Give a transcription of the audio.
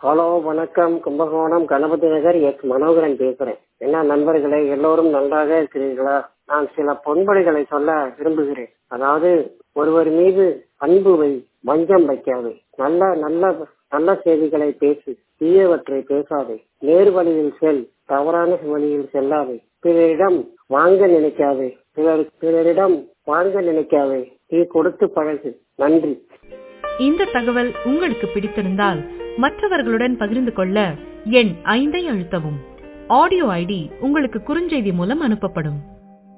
hello வணக்கம் Kumbakonam Ganapathi Nagar S Manoharan பேசுறேன் என்ன நண்பர்களே எல்லோரும் நன்றாக இருக்கிறீர்களா நான் சில பொன்மொழிகளை சொல்ல விரும்புகிறேன் அதாவது ஒருவர் மீது அன்பு வை வஞ்சம் வைக்காதே நல்ல நல்ல நல்ல செய்திகளை பேசு தீயவற்றை பேசாதே நேர் வழியில் செல் தவறான வழியில் செல்லாதே பிறரிடம் வாங்க நினைக்காதே பிறர் பிறரிடம் வாங்க நினைக்காதே நீ கொடுத்து பழகு நன்றி இந்த தகவல் உங்களுக்கு பிடித்திருந்தால் மற்றவர்களுடன் பகிர்ந்து கொள்ள எண் ஐந்தை அழுத்தவும் ஆடியோ ஐடி உங்களுக்கு குறுஞ்செய்தி மூலம் அனுப்பப்படும்